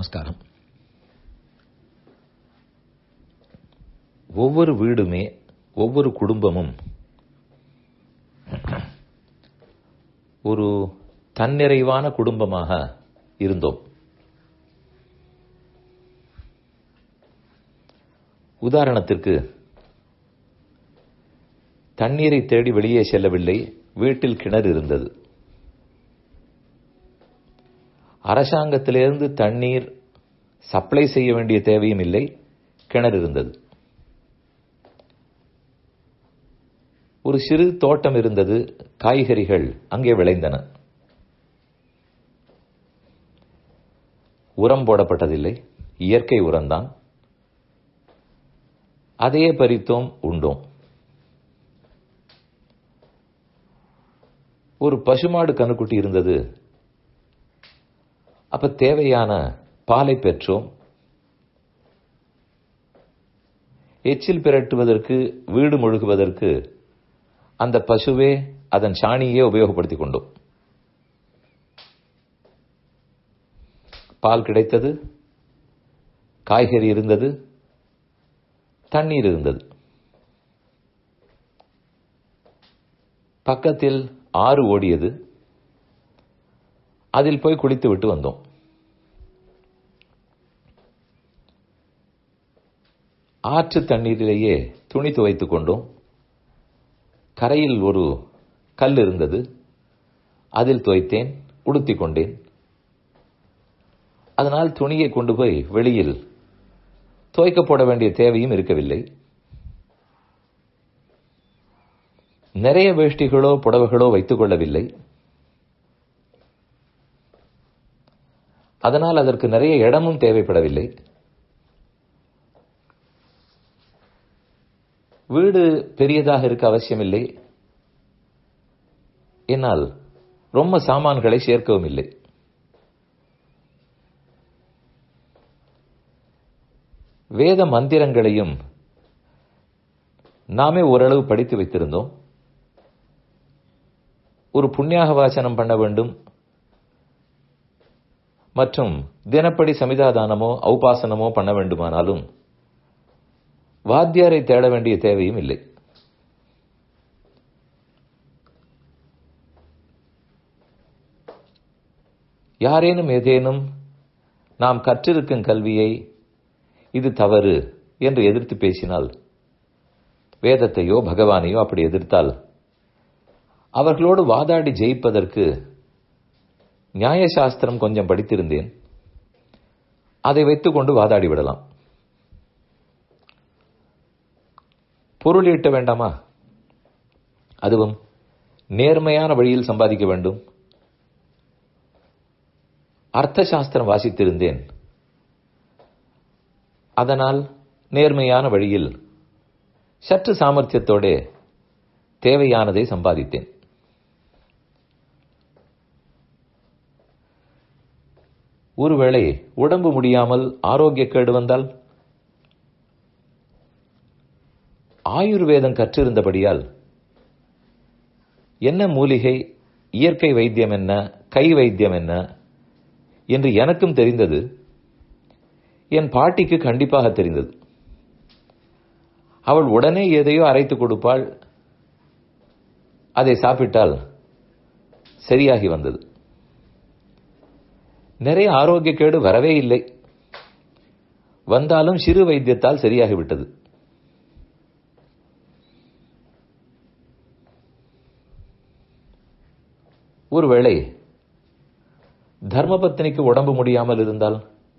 நமஸ்காரம் ஒவ்வொரு வீடுமே ஒவ்வொரு குடும்பமும் ஒரு தன்னிறைவான குடும்பமாக இருந்தோம் உதாரணத்திற்கு தண்ணீரை தேடி வெளியே செல்லவில்லை வீட்டில் கிணறு இருந்தது அரசாங்கத்திலிருந்து தண்ணீர் சப்ளை செய்ய வேண்டிய தேவையும் இல்லை கிணறு இருந்தது ஒரு சிறு தோட்டம் இருந்தது காய்கறிகள் அங்கே விளைந்தன உரம் போடப்பட்டதில்லை இயற்கை உரம்தான் அதையே பறித்தோம் உண்டோம் ஒரு பசுமாடு கணுக்குட்டி இருந்தது அப்ப தேவையான பாலை பெற்றோம் எச்சில் பிரட்டுவதற்கு வீடு முழுகுவதற்கு அந்த பசுவே அதன் சாணியே உபயோகப்படுத்திக் கொண்டோம் பால் கிடைத்தது காய்கறி இருந்தது தண்ணீர் இருந்தது பக்கத்தில் ஆறு ஓடியது அதில் போய் குளித்து விட்டு வந்தோம் ஆற்று தண்ணீரிலேயே துணி துவைத்துக் கொண்டோம் கரையில் ஒரு கல் இருந்தது அதில் துவைத்தேன் உடுத்திக் கொண்டேன் அதனால் துணியை கொண்டு போய் வெளியில் துவைக்க போட வேண்டிய தேவையும் இருக்கவில்லை நிறைய வேஷ்டிகளோ புடவைகளோ வைத்துக் கொள்ளவில்லை அதனால் அதற்கு நிறைய இடமும் தேவைப்படவில்லை வீடு பெரியதாக இருக்க அவசியமில்லை என்னால் ரொம்ப சாமான்களை சேர்க்கவும் இல்லை வேத மந்திரங்களையும் நாமே ஓரளவு படித்து வைத்திருந்தோம் ஒரு புண்ணியாக வாசனம் பண்ண வேண்டும் மற்றும் தினப்படி சமிதாதானமோ ஔபாசனமோ பண்ண வேண்டுமானாலும் வாத்தியாரை தேட வேண்டிய தேவையும் இல்லை யாரேனும் ஏதேனும் நாம் கற்றிருக்கும் கல்வியை இது தவறு என்று எதிர்த்து பேசினால் வேதத்தையோ பகவானையோ அப்படி எதிர்த்தால் அவர்களோடு வாதாடி ஜெயிப்பதற்கு நியாயசாஸ்திரம் கொஞ்சம் படித்திருந்தேன் அதை வைத்துக்கொண்டு வாதாடி விடலாம் பொருள் ஈட்ட வேண்டாமா அதுவும் நேர்மையான வழியில் சம்பாதிக்க வேண்டும் அர்த்த சாஸ்திரம் வாசித்திருந்தேன் அதனால் நேர்மையான வழியில் சற்று சாமர்த்தியத்தோட தேவையானதை சம்பாதித்தேன் ஒருவேளை உடம்பு முடியாமல் ஆரோக்கியக்கேடு வந்தால் ஆயுர்வேதம் கற்றிருந்தபடியால் என்ன மூலிகை இயற்கை வைத்தியம் என்ன கை வைத்தியம் என்ன என்று எனக்கும் தெரிந்தது என் பாட்டிக்கு கண்டிப்பாக தெரிந்தது அவள் உடனே எதையோ அரைத்து கொடுப்பாள் அதை சாப்பிட்டால் சரியாகி வந்தது நிறைய ஆரோக்கியக்கேடு வரவே இல்லை வந்தாலும் சிறு வைத்தியத்தால் சரியாகிவிட்டது ஒருவேளை தர்மபத்தினிக்கு உடம்பு முடியாமல் இருந்தால்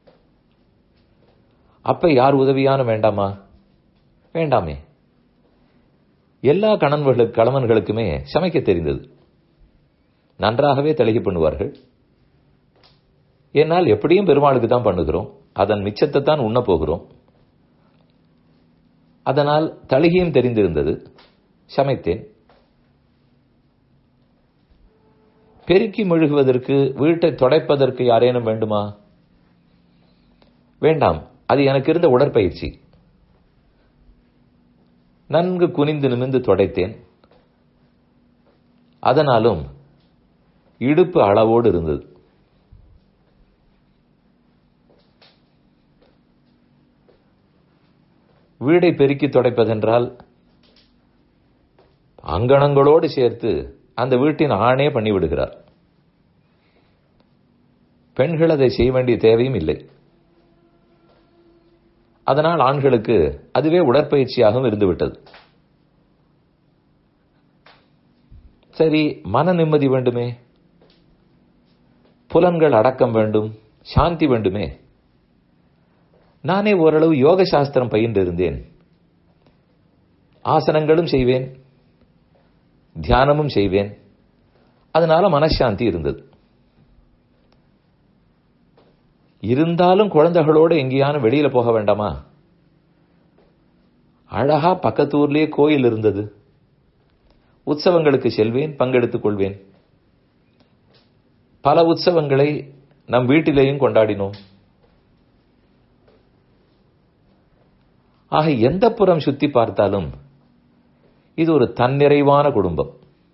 அப்ப யார் உதவியான வேண்டாமா வேண்டாமே எல்லா கணவர்களுக்கு கணவன்களுக்குமே சமைக்க தெரிந்தது நன்றாகவே தழுகி பண்ணுவார்கள் என்னால் எப்படியும் பெருமாளுக்கு தான் பண்ணுகிறோம் அதன் மிச்சத்தை தான் உண்ண போகிறோம் அதனால் தழுகியும் தெரிந்திருந்தது சமைத்தேன் பெருக்கி மெழுகுவதற்கு வீட்டை தொடைப்பதற்கு யாரேனும் வேண்டுமா வேண்டாம் அது எனக்கு இருந்த உடற்பயிற்சி நன்கு குனிந்து நிமிந்து தொடைத்தேன் அதனாலும் இடுப்பு அளவோடு இருந்தது வீடை பெருக்கி துடைப்பதென்றால் அங்கணங்களோடு சேர்த்து அந்த வீட்டின் ஆணே பண்ணிவிடுகிறார் பெண்கள் அதை செய்ய வேண்டிய தேவையும் இல்லை அதனால் ஆண்களுக்கு அதுவே உடற்பயிற்சியாகவும் இருந்துவிட்டது சரி மன நிம்மதி வேண்டுமே புலன்கள் அடக்கம் வேண்டும் சாந்தி வேண்டுமே நானே ஓரளவு யோக சாஸ்திரம் பயின்று இருந்தேன் ஆசனங்களும் செய்வேன் தியானமும் செய்வேன் அதனால மனசாந்தி இருந்தது இருந்தாலும் குழந்தைகளோடு எங்கேயானும் வெளியில போக வேண்டாமா அழகா பக்கத்து ஊர்லயே கோயில் இருந்தது உற்சவங்களுக்கு செல்வேன் பங்கெடுத்துக் கொள்வேன் பல உற்சவங்களை நம் வீட்டிலேயும் கொண்டாடினோம் ஆக எந்த புறம் சுத்தி பார்த்தாலும் இது ஒரு தன்னிறைவான குடும்பம்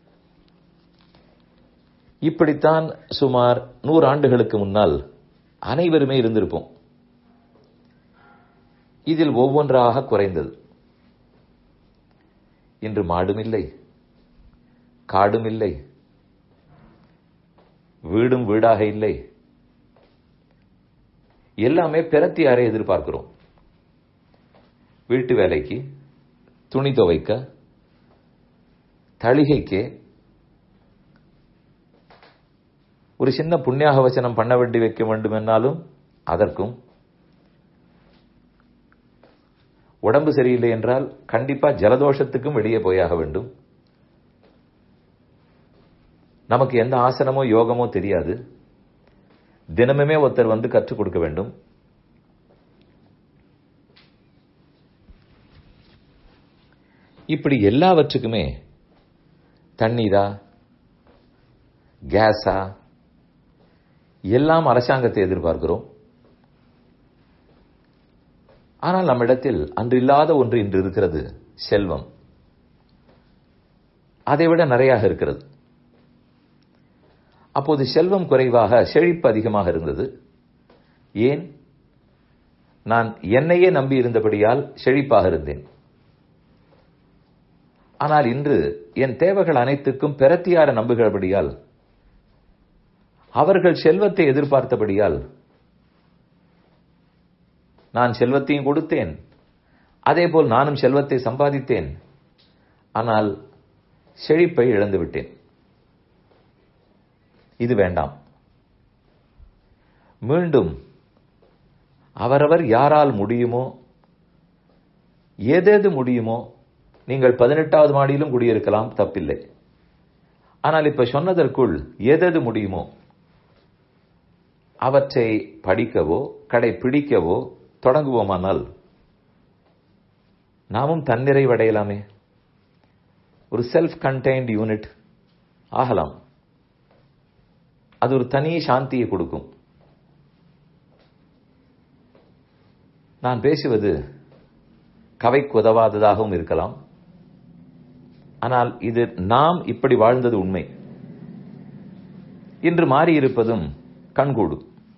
இப்படித்தான் சுமார் நூறு ஆண்டுகளுக்கு முன்னால் அனைவருமே இருந்திருப்போம் இதில் ஒவ்வொன்றாக குறைந்தது இன்று மாடும் இல்லை காடும் இல்லை வீடும் வீடாக இல்லை எல்லாமே பிரத்தியாரை எதிர்பார்க்கிறோம் வீட்டு வேலைக்கு துணி துவைக்க தளிகைக்கு ஒரு சின்ன புண்ணியாக வச்சனம் பண்ண வேண்டி வைக்க வேண்டும் என்னாலும் அதற்கும் உடம்பு சரியில்லை என்றால் கண்டிப்பா ஜலதோஷத்துக்கும் வெளியே போயாக வேண்டும் நமக்கு எந்த ஆசனமோ யோகமோ தெரியாது தினமுமே ஒருத்தர் வந்து கற்றுக் கொடுக்க வேண்டும் இப்படி எல்லாவற்றுக்குமே தண்ணீரா கேஸா எல்லாம் அரசாங்கத்தை எதிர்பார்க்கிறோம் ஆனால் நம்மிடத்தில் அன்றில்லாத ஒன்று இன்று இருக்கிறது செல்வம் அதைவிட நிறையாக இருக்கிறது அப்போது செல்வம் குறைவாக செழிப்பு அதிகமாக இருந்தது ஏன் நான் என்னையே நம்பி இருந்தபடியால் செழிப்பாக இருந்தேன் ஆனால் இன்று என் தேவைகள் அனைத்துக்கும் பிரத்தியார நம்புகிறபடியால் அவர்கள் செல்வத்தை எதிர்பார்த்தபடியால் நான் செல்வத்தையும் கொடுத்தேன் அதேபோல் நானும் செல்வத்தை சம்பாதித்தேன் ஆனால் செழிப்பை இழந்துவிட்டேன் இது வேண்டாம் மீண்டும் அவரவர் யாரால் முடியுமோ ஏதேது முடியுமோ நீங்கள் பதினெட்டாவது மாடியிலும் குடியிருக்கலாம் தப்பில்லை ஆனால் இப்ப சொன்னதற்குள் ஏதேது முடியுமோ அவற்றை படிக்கவோ கடைபிடிக்கவோ தொடங்குவோமானால் நாமும் தன்னிறைவடையலாமே ஒரு செல்ஃப் கண்டெய்ன்ட் யூனிட் ஆகலாம் அது ஒரு தனி சாந்தியை கொடுக்கும் நான் பேசுவது கவைக்கு உதவாததாகவும் இருக்கலாம் ஆனால் இது நாம் இப்படி வாழ்ந்தது உண்மை இன்று மாறியிருப்பதும் கண்கூடு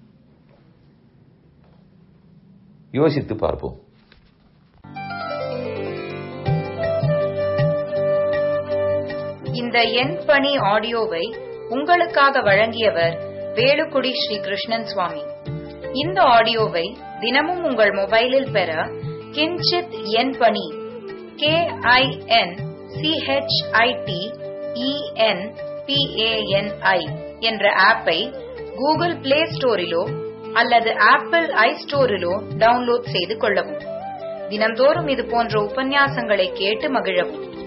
யோசித்து பார்ப்போம் இந்த எண் பணி ஆடியோவை உங்களுக்காக வழங்கியவர் வேலுக்குடி ஸ்ரீ கிருஷ்ணன் சுவாமி இந்த ஆடியோவை தினமும் உங்கள் மொபைலில் பெற கிஞ்சித் எண் பணி கே ஐ என் சிஹெச்ஐடி இஎன் பிஏஎன்ஐ என்ற ஆப்பை கூகுள் பிளே ஸ்டோரிலோ அல்லது ஆப்பிள் ஐ ஸ்டோரிலோ டவுன்லோட் செய்து கொள்ளவும் தினந்தோறும் இது போன்ற உபன்யாசங்களை கேட்டு மகிழவும்